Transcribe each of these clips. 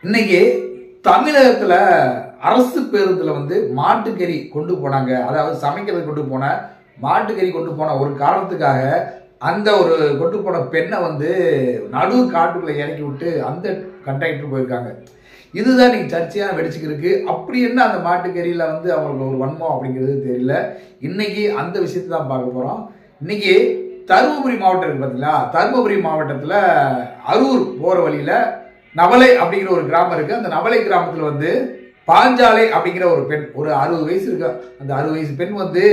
இன்னைக்கு தமிழகத்துல அரசு பேருந்துல வந்து மாட்டுக்கறி கொண்டு போனாங்க அதாவது சமைக்கிறது கொண்டு போன மாட்டுக்கறி கொண்டு போன ஒரு காரணத்துக்காக அந்த ஒரு கொண்டு போன பெண்ணை வந்து நடு காட்டுக்குள்ள இறக்கி விட்டு அந்த கண்டக்டர் போயிருக்காங்க இதுதான் நீங்க சர்ச்சையா வெடிச்சுக்கிருக்கு அப்படி என்ன அந்த மாட்டுக்கறியில வந்து அவங்களுக்கு ஒரு வன்மம் அப்படிங்கிறது தெரியல இன்னைக்கு அந்த விஷயத்தை தான் பார்க்க போறோம் இன்னைக்கு தருமபுரி மாவட்டம் இருக்கு பார்த்தீங்களா தருமபுரி மாவட்டத்துல அரூர் போற வழியில நவலை அப்படிங்கிற ஒரு கிராமம் இருக்கு அந்த நவலை கிராமத்துல வந்து பாஞ்சாலை அப்படிங்கிற ஒரு பெண் ஒரு அறுபது வயசு இருக்கு அந்த அறுபது வயசு பெண் வந்து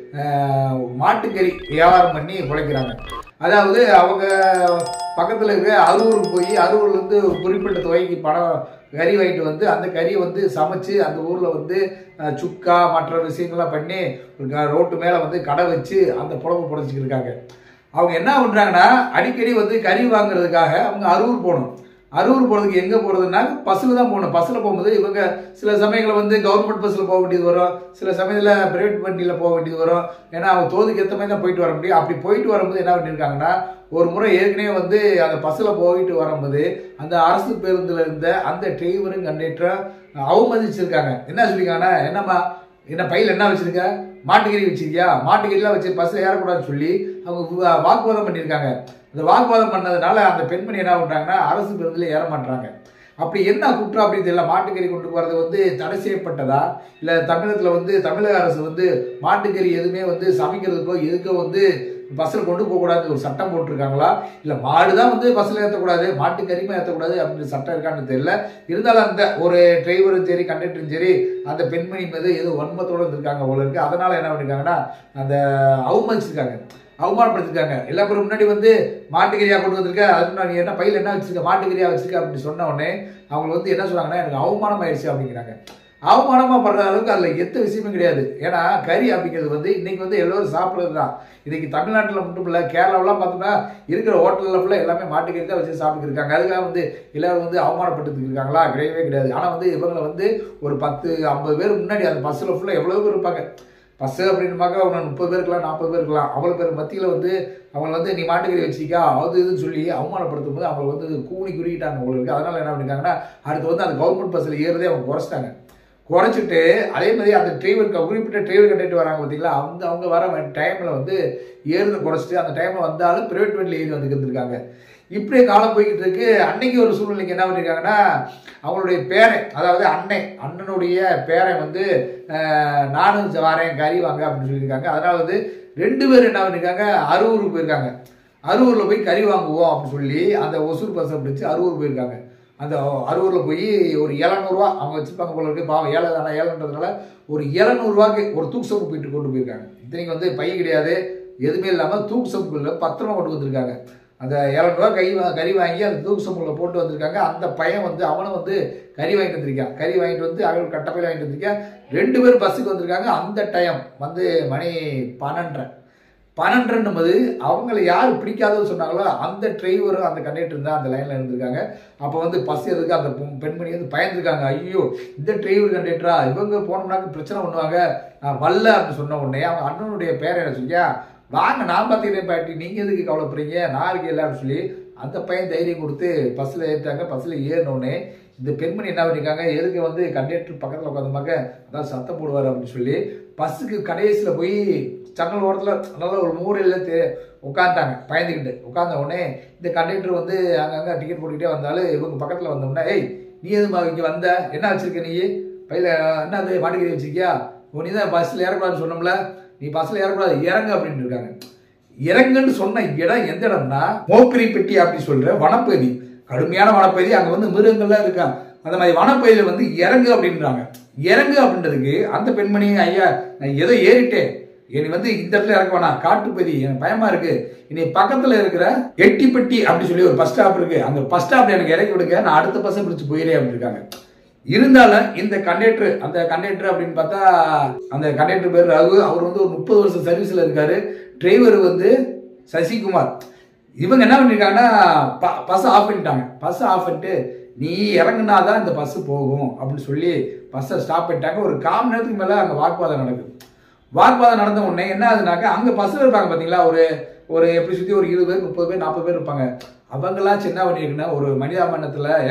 ஆஹ், மாட்டுக்கறி வியாபாரம் பண்ணி பிழைக்கிறாங்க அதாவது அவங்க பக்கத்தில் இருக்க அரூருக்கு போய் அரூர்ல இருந்து ஒரு குறிப்பிட்ட தொகைக்கு பணம் கறி வாங்கிட்டு வந்து அந்த கறியை வந்து சமைச்சு அந்த ஊரில் வந்து அஹ், சுக்கா மற்ற விஷயங்கள்லாம் பண்ணி ஒரு க- ரோட்டு மேலே வந்து கடை வச்சு அந்த புழம்பு புடைச்சிக்கிட்டு இருக்காங்க அவங்க என்ன பண்ணுறாங்கன்னா அடிக்கடி வந்து கறி வாங்குறதுக்காக அவங்க அரூர் போகணும் அரூர் போகிறதுக்கு எங்கே போகிறதுனா பஸ்ஸில் தான் போகணும் பஸ்ஸில் போகும்போது இவங்க சில சமயங்களில் வந்து கவர்மெண்ட் பஸ்ஸில் போக வேண்டியது வரும் சில சமயத்தில் பிரைவேட் வண்டியில் போக வேண்டியது வரும் ஏன்னா அவங்க தோதுக்கு ஏற்ற மாதிரி தான் போயிட்டு வர முடியும் அப்படி போயிட்டு வரும்போது என்ன பண்ணியிருக்காங்கன்னா ஒரு முறை ஏற்கனவே வந்து அந்த பஸ்ஸில் போயிட்டு வரும்போது அந்த அரசு பேருந்தில் இருந்த அந்த டிரைவரும் கண்டக்டரும் அவமதிச்சிருக்காங்க என்ன சொல்லியிருக்காங்கன்னா என்னம்மா என்ன பையில என்ன வச்சிருக்க மாட்டுக்கறி வச்சிருக்கியா மாட்டுக்கறிலாம் வச்சு பஸ்ஸில் ஏறக்கூடாதுன்னு சொல்லி அவங்க வா- வாக்குவாதம் பண்ணியிருக்காங்க அந்த வாக்குவாதம் பண்ணதுனால அந்த பெண்மணி என்ன பண்றாங்கன்னா அரசு பேருந்துல ஏற மாட்டாங்க அப்படி என்ன குற்றம் அப்படின்னு தெரியல மாட்டுக்கறி கொண்டு போறது வந்து தடை செய்யப்பட்டதா இல்ல தமிழகத்துல வந்து தமிழக அரசு வந்து மாட்டுக்கறி எதுவுமே வந்து சமைக்கிறதுக்கோ எதுக்கோ வந்து பஸ்ஸில் கொண்டு போகக்கூடாது ஒரு சட்டம் போட்டிருக்காங்களா இல்ல மாடு தான் வந்து பஸ்ஸில் ஏற்றக்கூடாது மாட்டு கறிமை ஏற்றக்கூடாது அப்படின்னு சட்டம் இருக்கான்னு தெரியல இருந்தாலும் அந்த ஒரு டிரைவரும் சரி கண்டக்டரும் சரி அந்த பெண்மணி மீது ஏதோ வன்மத்தோட இருந்திருக்காங்க போல இருக்கு அதனால என்ன பண்ணிருக்காங்கன்னா அந்த அவமதிச்சிருக்காங்க அவமானப்படுத்திருக்காங்க எல்லா பேரும் முன்னாடி வந்து மாட்டுக்கறியா கொண்டு வந்திருக்க அது நான் நீ என்ன பையில என்ன வச்சிருக்க மாட்டுக்கறியா வச்சிருக்க அப்படின்னு சொன்ன உடனே அவங்க வந்து என்ன சொல்றாங்கன்னா எனக்கு அவமானம் ஆயிடுச்சு அப்படிங்கிறாங்க அவமானமா படுற அளவுக்கு அதுல எந்த விஷயமும் கிடையாது ஏன்னா கறி அப்படிங்கிறது வந்து இன்னைக்கு வந்து எல்லோரும் சாப்பிடுறது தான் இன்னைக்கு தமிழ்நாட்டில் மட்டும் இல்லை கேரளாவெல்லாம் பார்த்தோம்னா இருக்கிற ஹோட்டலில் ஃபுல்லாக எல்லாமே மாட்டுக்கறி தான் வச்சு சாப்பிட்டு இருக்காங்க அதுக்காக வந்து எல்லாரும் வந்து அவமானப்பட்டு இருக்காங்களா கிடையவே கிடையாது ஆனால் வந்து இவங்களை வந்து ஒரு பத்து ஐம்பது பேர் முன்னாடி அந்த பஸ்ஸில் ஃபுல்லாக எவ்வளோ பேர் இருப்பாங்க பஸ்ஸு அப்படின்னுமாக்கா ஒரு முப்பது பேர் இருக்கலாம் நாற்பது பேர் இருக்கலாம் அவ்வளோ பேர் மத்தியில் வந்து அவங்க வந்து நீ மாட்டுக்கறி வச்சிக்கா அது இதுன்னு சொல்லி அவமானப்படுத்தும் போது அவங்க வந்து கூணி குறுக்கிட்டாங்க உங்களுக்கு அதனால என்ன பண்ணிருக்காங்கன்னா அடுத்து வந்து அந்த கவர்மெண்ட் பஸ்ஸில் ஏறதே அவங்க குறைச்சிட்டாங்க குறைச்சிட்டு அதே மாதிரி அந்த டிரைவர் குறிப்பிட்ட டிரைவர் கட்டிட்டு வராங்க பார்த்தீங்களா அவங்க அவங்க வர டைமில் வந்து ஏறுத குறைச்சிட்டு அந்த டைமில் வந்தாலும் பிரைவேட் வண்டியில் ஏறி வந்து இருந்திருக்காங்க இப்படியே காலம் போய்கிட்டு இருக்கு அன்னைக்கு ஒரு சூழ்நிலைக்கு என்ன பண்ணியிருக்காங்கன்னா அவங்களுடைய பேரன் அதாவது அன்னை அண்ணனுடைய பேரன் வந்து அஹ், நானும் வரேன் கறி வாங்க அப்படின்னு சொல்லியிருக்காங்க அதனால வந்து ரெண்டு பேரும் என்ன பண்ணியிருக்காங்க அரூருக்கு போயிருக்காங்க அரூரில் போய் கறி வாங்குவோம் அப்படின்னு சொல்லி அந்த ஒசூர் பஸ்ஸை பிடிச்சி அரூர் போயிருக்காங்க அந்த அரூரில் போய் ஒரு எழுநூறுவா அவங்க வச்சுருப்பாங்க போல இருக்கு பாவம் ஏழை தானே ஏழைன்றதுனால ஒரு எழுநூறுவாக்கு ஒரு தூக்கு சோப்பு போயிட்டு கொண்டு போயிருக்காங்க இத்தனைக்கு வந்து பை கிடையாது எதுவுமே இல்லாமல் தூக்கு சோப்புக்குள்ள பத்திரமா கொண்டு வந்திருக்காங்க அந்த இரநூறுவா கை வா- கறி வாங்கி அந்த தூக்கு சோப்புக்குள்ள போட்டு வந்திருக்காங்க அந்த பையன் வந்து அவனும் வந்து கறி வாங்கிட்டு வந்திருக்கான் கறி வாங்கிட்டு வந்து அவன் கட்டப்பையில் வாங்கிட்டு வந்திருக்கான் ரெண்டு பேரும் பஸ்ஸுக்கு வந்திருக்காங்க அந்த டைம் வந்து மணி பன்னெண்டரை பன்னெண்டுன்னும் போது அவங்கள யார் பிடிக்காதன்னு சொன்னாங்களோ அந்த டிரைவரும் அந்த கண்டக்டர் தான் அந்த லைனில் இருந்திருக்காங்க அப்போ வந்து பஸ் எதுக்கு அந்த பெண்- பெண்மணி வந்து பயந்துருக்காங்க ஐயோ இந்த டிரைவர் கண்டக்டரா இவங்க போனோம்னாக்க பிரச்சனை பண்ணுவாங்க நான் வரல அப்படின்னு சொன்ன உடனே அவங்க அண்ணனுடைய பேரை என்ன சொல்லியா வாங்க நான் பார்த்துக்கிறேன் பாட்டி நீங்கள் எதுக்கு கவலைப்படுறீங்க நான் இருக்கேன் அப்படின்னு சொல்லி அந்த பையன் தைரியம் கொடுத்து பஸ்ஸில் ஏறிட்டாங்க பஸ்ஸில் ஏறினோடனே இந்த பெண்மணி என்ன பண்ணிருக்காங்க எதுக்கு வந்து கண்டக்டர் பக்கத்தில் உட்காந்துமாக்க அதான் சத்தம் போடுவார் அப்படின்னு சொல்லி பஸ்ஸுக்கு கடைசியில் போய் ஜன்னல் ஓரத்தில் நல்ல ஒரு மூலையில் தே உட்காந்துட்டாங்க பயந்துக்கிட்டு உட்கார்ந்த உடனே இந்த கண்டக்டர் வந்து அங்கங்கே டிக்கெட் போட்டுக்கிட்டே வந்தாலும் இவங்க பக்கத்தில் வந்தோம்னா ஏய் நீ எதுமா இங்கே வந்த என்ன வச்சிருக்க நீ பையில என்ன அது மாட்டுக்கறி வச்சிருக்கியா ஓ நீ தான் பஸ்ஸில் ஏறக்கூடாதுன்னு சொன்னோம்ல நீ பஸ்ஸில் ஏறக்கூடாது இறங்கு அப்படின்னு இருக்காங்க இறங்குன்னு சொன்ன இடம் எந்த இடம்னா மோக்கிரி பெட்டி அப்படி சொல்ற வனப்பகுதி கடுமையான வனப்பகுதி அங்க வந்து மிருகங்கள்லாம் இருக்காங்க அந்த மாதிரி வனப்பகுதியில வந்து இறங்கு அப்படின்றாங்க இறங்கு அப்படின்றதுக்கு அந்த பெண்மணி ஐயா நான் ஏதோ ஏறிட்டேன் என்னை வந்து இந்த இடத்துல இறக்க வேணாம் காட்டுப்பகுதி எனக்கு பயமா இருக்கு இனி பக்கத்துல இருக்கிற எட்டிப்பட்டி அப்படி சொல்லி ஒரு பஸ் ஸ்டாப் இருக்கு அந்த பஸ் ஸ்டாப்ல எனக்கு இறக்கி விடுங்க நான் அடுத்த பஸ்ஸை பிடிச்சு போயிடே அப்படின்னு இருக்காங்க இருந்தாலும் இந்த கண்டக்டர் அந்த கண்டக்டர் அப்படின்னு பார்த்தா அந்த கண்டக்டர் பேர் ரகு அவர் வந்து ஒரு முப்பது வருஷம் சர்வீஸ்ல இருக்காரு டிரைவர் வந்து சசிகுமார் இவங்க என்ன பண்ணிருக்காங்கன்னா பஸ் ஆஃப் பண்ணிட்டாங்க பஸ் ஆஃப் பண்ணிட்டு நீ இறங்குனாதான் இந்த பஸ் போகும் அப்படின்னு சொல்லி பஸ்ஸை ஸ்டாப் பண்ணிட்டாங்க ஒரு கால் நேரத்துக்கு மேலே அங்கே வாக்குவாதம் நடக்குது வாக்குவாதம் நடந்த உடனே என்ன ஆகுதுனாக்கா அங்கே பஸ்ஸில் இருப்பாங்க பார்த்தீங்களா ஒரு ஒரு எப்படி சுற்றி ஒரு இருபது பேர் முப்பது பேர் நாற்பது பேர் இருப்பாங்க அவங்களாம் சின்ன பண்ணியிருக்குன்னா ஒரு மனிதாபண்ணத்தில் ஏமா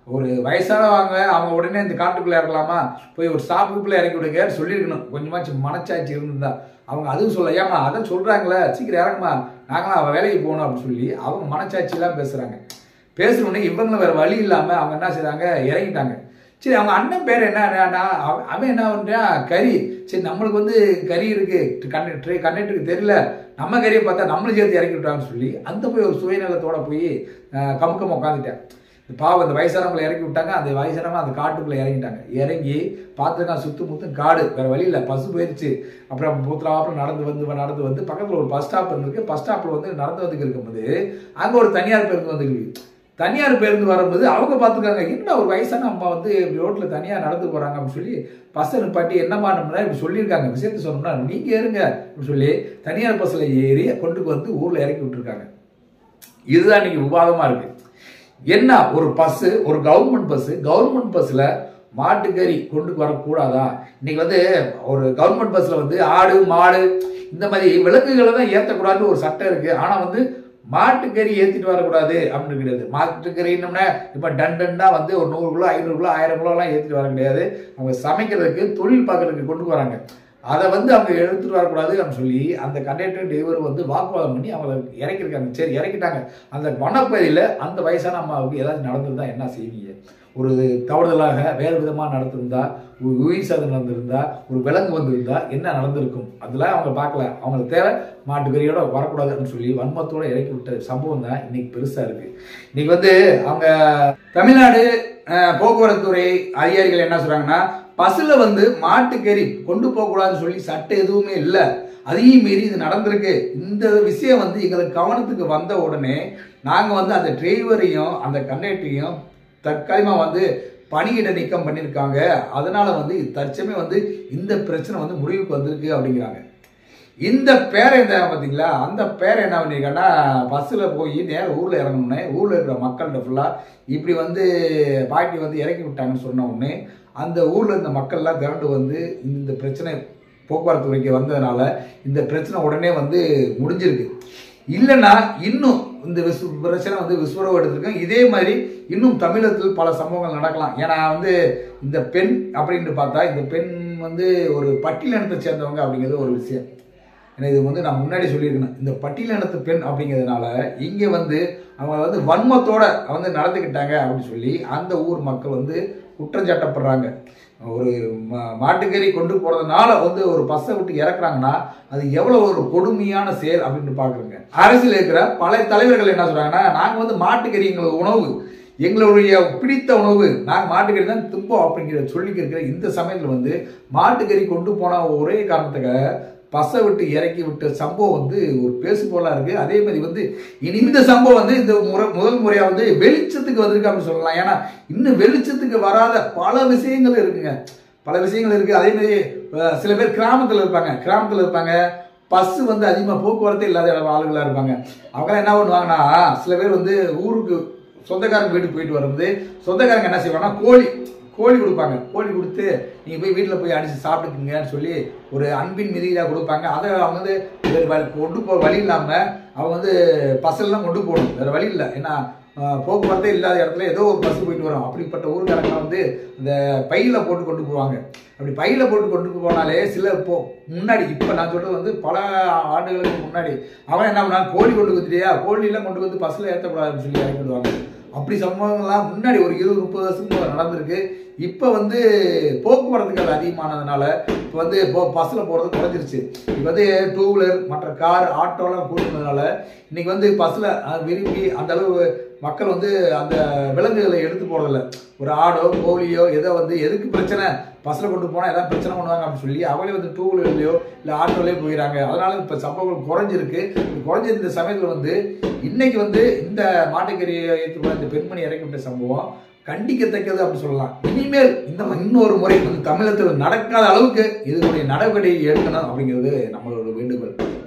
ஒரு வயசானவங்க அவங்க உடனே இந்த காட்டுக்குள்ளே இறக்கலாமா போய் ஒரு ஸ்டாப்புக்குள்ளே இறக்கி விடுங்க சொல்லியிருக்கணும் கொஞ்சமாச்சும் மனச்சாட்சி இருந்திருந்தா அவங்க அதுவும் சொல்ல ஏமா அதான் சொல்கிறாங்களே சீக்கிரம் இறங்குமா நாங்களாம் அவள் வேலைக்கு போகணும் அப்படின்னு சொல்லி அவங்க மனச்சாட்சியெல்லாம் பேசுகிறாங்க பேசுனோடனே இவங்களும் வேறு வழி இல்லாமல் அவங்க என்ன செய்றாங்க இறங்கிட்டாங்க சரி அவங்க அண்ணன் பேர் என்ன என்னன்னா, அவன் அவன் என்ன பண்ணுறான் கறி சரி நம்மளுக்கு வந்து கறி இருக்கு கண்ணு கண்ணெட்டுக்கு தெரியல நம்ம கறியை பார்த்தா நம்மளும் சேர்த்து இறக்கி விட்டான்னு சொல்லி அந்த போய் ஒரு சுயநலத்தோட போய் அஹ், கமுக்கம் உட்காந்துட்டேன் இந்த பாவம் அந்த வயசானவங்களை இறக்கி விட்டாங்க அந்த வயசானவங்க அந்த காட்டுக்குள்ளே இறங்கிட்டாங்க இறங்கி பார்த்துருக்கான் சுத்து முத்தும் காடு வேற வழி இல்லை பஸ் போயிடுச்சு அப்புறம் பூத்தலாப்புறம் நடந்து வந்து நடந்து வந்து பக்கத்தில் ஒரு பஸ் ஸ்டாப் இருந்திருக்கு பஸ் ஸ்டாப்பில் வந்து நடந்து வந்துக்கு இருக்கும்போது அங்கே ஒரு தனியார் பேருந்து வந்துருக்கு தனியார் பேருந்து வரும்போது அவங்க பார்த்துருக்காங்க என்ன ஒரு வயசான அம்மா வந்து இப்படி ரோட்டில் தனியாக நடந்து போகிறாங்க அப்படின்னு சொல்லி பஸ்ஸை நிப்பாட்டி என்னம்மா நம்மளா இப்படி சொல்லியிருக்காங்க விஷயத்த சொன்னோம்னா நீங்கள் ஏறுங்க அப்படின்னு சொல்லி தனியார் பஸ்ஸில் ஏறி கொண்டு வந்து ஊரில் இறக்கி விட்டுருக்காங்க இதுதான் இன்னைக்கு விவாதமாக இருக்கு என்ன ஒரு பஸ்ஸு ஒரு கவர்மெண்ட் பஸ்ஸு கவர்மெண்ட் பஸ்ஸில் மாட்டுக்கறி கொண்டு வரக்கூடாதா இன்னைக்கு வந்து ஒரு கவர்மெண்ட் பஸ்ஸில் வந்து ஆடு மாடு இந்த மாதிரி விலங்குகளை தான் ஏற்றக்கூடாதுன்னு ஒரு சட்டம் இருக்குது ஆனால் வந்து மாட்டுக்கறி ஏற்றிட்டு வரக்கூடாது அப்படின்னு கிடையாது மாட்டுக்கறின்னோம்னா இப்போ டன் டன்னா வந்து ஒரு நூறு கிலோ ஐநூறு கிலோ ஆயிரம் கிலோலாம் ஏற்றிட்டு வர கிடையாது அவங்க சமைக்கிறதுக்கு தொழில் பார்க்கறதுக்கு கொண்டு வராங்க அதை வந்து அவங்க எடுத்துட்டு வரக்கூடாது அப்படின்னு சொல்லி அந்த கண்டக்டர் டிரைவர் வந்து வாக்குவாதம் பண்ணி அவங்கள இறக்கிருக்காங்க சரி இறக்கிட்டாங்க அந்த வனப்பகுதியில் அந்த வயசான அம்மாவுக்கு ஏதாச்சும் நடந்திருந்தா என்ன செய்வீங்க ஒரு தவறுதலாக வேறு விதமாக நடந்திருந்தா ஒரு உயிர் சேதம் நடந்திருந்தா ஒரு விலங்கு வந்திருந்தா என்ன நடந்திருக்கும் அதெல்லாம் அவங்க பார்க்கல அவங்களுக்கு தேவை மாட்டுக்கறியோட வரக்கூடாது அப்படின்னு சொல்லி வன்மத்தோட இறக்கி விட்ட சம்பவம் தான் இன்னைக்கு பெருசாக இருக்கு இன்னைக்கு வந்து அவங்க தமிழ்நாடு அஹ், போக்குவரத்து துறை அதிகாரிகள் என்ன சொல்றாங்கன்னா பஸ்ல வந்து மாட்டுக்கறி கொண்டு போகக்கூடாதுன்னு சொல்லி சட்டம் எதுவுமே இல்லை அதையும் மீறி இது நடந்திருக்கு இந்த விஷயம் வந்து எங்களுக்கு கவனத்துக்கு வந்த உடனே நாங்கள் வந்து அந்த டிரைவரையும் அந்த கண்டக்டரையும் தற்காலிகமாக வந்து பணியிட நீக்கம் பண்ணியிருக்காங்க அதனால வந்து தற்சமே வந்து இந்த பிரச்சனை வந்து முடிவுக்கு வந்திருக்கு அப்படிங்கிறாங்க இந்த பேரை இந்த பார்த்தீங்களா அந்த பேரை என்ன பண்ணியிருக்காங்கன்னா பஸ்ஸில் போய் நேரம் ஊரில் இறங்கணுன்னே ஊரில் இருக்கிற மக்கள்கிட்ட ஃபுல்லாக இப்படி வந்து பாட்டி வந்து இறக்கி விட்டாங்கன்னு சொன்ன உடனே அந்த ஊரில் இருந்த மக்கள்லாம் திரண்டு வந்து இந்த பிரச்சனை போக்குவரத்து துறைக்கு வந்ததுனால இந்த பிரச்சனை உடனே வந்து முடிஞ்சிருக்கு இல்லைன்னா இன்னும் இந்த விஸ் பிரச்சனை வந்து விஸ்வரவு எடுத்திருக்கேன் இதே மாதிரி இன்னும் தமிழகத்தில் பல சம்பவங்கள் நடக்கலாம் ஏன்னா வந்து இந்த பெண் அப்படின்னு பார்த்தா இந்த பெண் வந்து ஒரு பட்டியலினத்தை சேர்ந்தவங்க அப்படிங்கிறது ஒரு விஷயம் ஏன்னா இது வந்து நான் முன்னாடி சொல்லியிருக்கேன் இந்த பட்டியலினத்து பெண் அப்படிங்கிறதுனால இங்கே வந்து அவங்க வந்து வன்மத்தோட வந்து நடந்துக்கிட்டாங்க அப்படின்னு சொல்லி அந்த ஊர் மக்கள் வந்து குற்றம் சாட்டப்படுறாங்க ஒரு மா- மாட்டுக்கறி கொண்டு போறதுனால வந்து ஒரு பஸ்ஸை விட்டு இறக்குறாங்கன்னா அது எவ்வளவு ஒரு கொடுமையான செயல் அப்படின்னு பாக்குறேங்க அரசியல் இருக்கிற பல தலைவர்கள் என்ன சொல்றாங்கன்னா நாங்க வந்து மாட்டுக்கறி எங்களுக்கு உணவு எங்களுடைய பிடித்த உணவு நாங்கள் மாட்டுக்கறி தான் திம்போம் அப்படிங்கிற சொல்லிக்க இருக்கிற இந்த சமயத்தில் வந்து மாட்டுக்கறி கொண்டு போன ஒரே காரணத்துக்காக பஸ்ஸை விட்டு இறக்கி விட்ட சம்பவம் வந்து ஒரு பேசு போலா இருக்கு அதே மாதிரி வந்து இனி இந்த சம்பவம் வந்து இந்த முறை முதல் முறையா வந்து வெளிச்சத்துக்கு வந்திருக்கு அப்படின்னு சொல்லலாம் ஏன்னா இன்னும் வெளிச்சத்துக்கு வராத பல விஷயங்கள் இருக்குங்க பல விஷயங்கள் இருக்கு அதே மாதிரி அஹ், சில பேர் கிராமத்தில் இருப்பாங்க கிராமத்தில் இருப்பாங்க பஸ் வந்து அதிகமாக போக்குவரத்தே இல்லாத இடம் ஆளுகளாக இருப்பாங்க அவங்க என்ன பண்ணுவாங்கன்னா சில பேர் வந்து ஊருக்கு சொந்தக்காரங்க வீட்டுக்கு போயிட்டு வரும்போது சொந்தக்காரங்க என்ன செய்வாங்கன்னா கோழி கோழி கொடுப்பாங்க கோழி கொடுத்து நீங்கள் போய் வீட்டில் போய் அடிச்சு சாப்பிட்டுக்குங்கன்னு சொல்லி ஒரு அன்பின் மிதியாக கொடுப்பாங்க அதை அவங்க வந்து வேறு வழி கொண்டு போக வழி இல்லாமல் அவங்க வந்து பஸ்ஸெல்லாம் கொண்டு போகணும் வேறு வழி இல்லை ஏன்னா ஆஹ், போக்குவரத்தே இல்லாத இடத்துல ஏதோ ஒரு பஸ் போயிட்டு வரும் அப்படிப்பட்ட ஊருக்காரங்க வந்து இந்த பையில போட்டு கொண்டு போவாங்க அப்படி பையில போட்டு கொண்டு போனாலே சில போ முன்னாடி இப்போ நான் சொல்றது வந்து பல ஆண்டுகளுக்கு முன்னாடி அவன் என்ன பண்ணான் கோழி கொண்டு வந்துட்டியா கோழியெல்லாம் கொண்டு வந்து பஸ்ஸில் ஏற்றக்கூடாதுன்னு சொல்லி இறக்கி விடுவாங்க அப்படி சம்பவங்கள்லாம் முன்னாடி ஒரு இருபது முப்பது வருஷத்துக்கு முன்னாடி நடந்திருக்கு இப்போ வந்து போக்குவரத்துகள் அதிகமானதுனால இப்போ வந்து இப்போ பஸ்ஸில் போகிறது குறைஞ்சிருச்சு இப்போ வந்து டூ வீலர் மற்ற கார் ஆட்டோலாம் கூடுனதுனால இன்னைக்கு வந்து பஸ்ஸில் விரும்பி அந்த அளவு மக்கள் வந்து அந்த விலங்குகளை எடுத்து போறதில்ல ஒரு ஆடோ கோழியோ எதோ வந்து எதுக்கு பிரச்சனை பஸ்ஸில் கொண்டு போனால் எதாவது பிரச்சனை பண்ணுவாங்க அப்படின்னு சொல்லி அவங்களே வந்து டூ வீலர்லையோ இல்லை ஆட்டோலேயோ போயிடறாங்க அதனால இப்போ சம்பவங்கள் குறைஞ்சிருக்கு குறைஞ்ச இந்த சமயத்தில் வந்து இன்னைக்கு வந்து இந்த மாட்டுக்கறியை ஏற்றுக்கொள்ள இந்த பெண்மணி இறக்கி விட்ட சம்பவம் கண்டிக்கத்தக்கது அப்படின்னு சொல்லலாம் இனிமேல் இந்த ம- இன்னொரு முறை வந்து தமிழகத்தில் நடக்காத அளவுக்கு இதனுடைய நடவடிக்கை எடுக்கணும் அப்படிங்கிறது நம்மளோட வேண்டுகோள்